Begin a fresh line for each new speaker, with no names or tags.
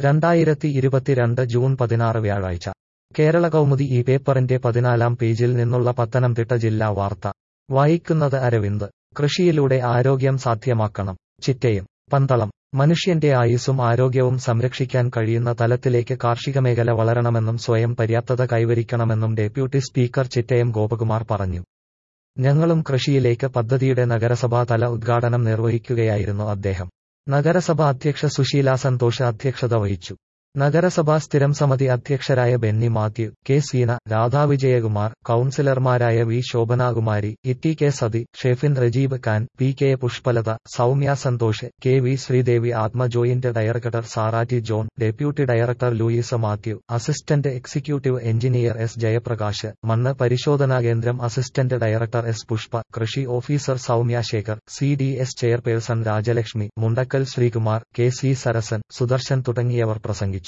രണ്ടായിരത്തി ഇരുപത്തിരണ്ട് ജൂൺ പതിനാറ് വ്യാഴാഴ്ച കേരള കൗമുദി ഈ പേപ്പറിന്റെ പതിനാലാം പേജിൽ നിന്നുള്ള പത്തനംതിട്ട ജില്ലാ വാർത്ത വായിക്കുന്നത് അരവിന്ദ് കൃഷിയിലൂടെ ആരോഗ്യം സാധ്യമാക്കണം ചിറ്റയം പന്തളം മനുഷ്യന്റെ ആയുസ്സും ആരോഗ്യവും സംരക്ഷിക്കാൻ കഴിയുന്ന തലത്തിലേക്ക് കാർഷിക മേഖല വളരണമെന്നും സ്വയം പര്യാപ്തത കൈവരിക്കണമെന്നും ഡെപ്യൂട്ടി സ്പീക്കർ ചിറ്റയം ഗോപകുമാർ പറഞ്ഞു ഞങ്ങളും കൃഷിയിലേക്ക് പദ്ധതിയുടെ നഗരസഭാ തല ഉദ്ഘാടനം നിർവഹിക്കുകയായിരുന്നു അദ്ദേഹം നഗരസഭ അധ്യക്ഷ സുശീല സന്തോഷ് അധ്യക്ഷത വഹിച്ചു നഗരസഭാ സ്ഥിരം സമിതി അധ്യക്ഷരായ ബെന്നി മാത്യു കെ സീന രാധാ വിജയകുമാർ കൌൺസിലർമാരായ വി ശോഭനാകുമാരി ഇറ്റി K Sathi Shefin Rajeeb Khan P K Pushpalatha Soumya Santhosh K V Sreedevi ATMA joint director സാറാറ്റി John deputy director Louisa Mathew assistant executive engineer S Jayaprakash മണ്ണ് പരിശോധനാ കേന്ദ്രം അസിസ്റ്റന്റ് ഡയറക്ടർ എസ് പുഷ്പ കൃഷി officer Soumya Sekhar C D S chairperson Rajalakshmi Mundakkal Sreekumar K C Sarasan Sudarshan തുടങ്ങിയവർ പ്രസംഗിച്ചു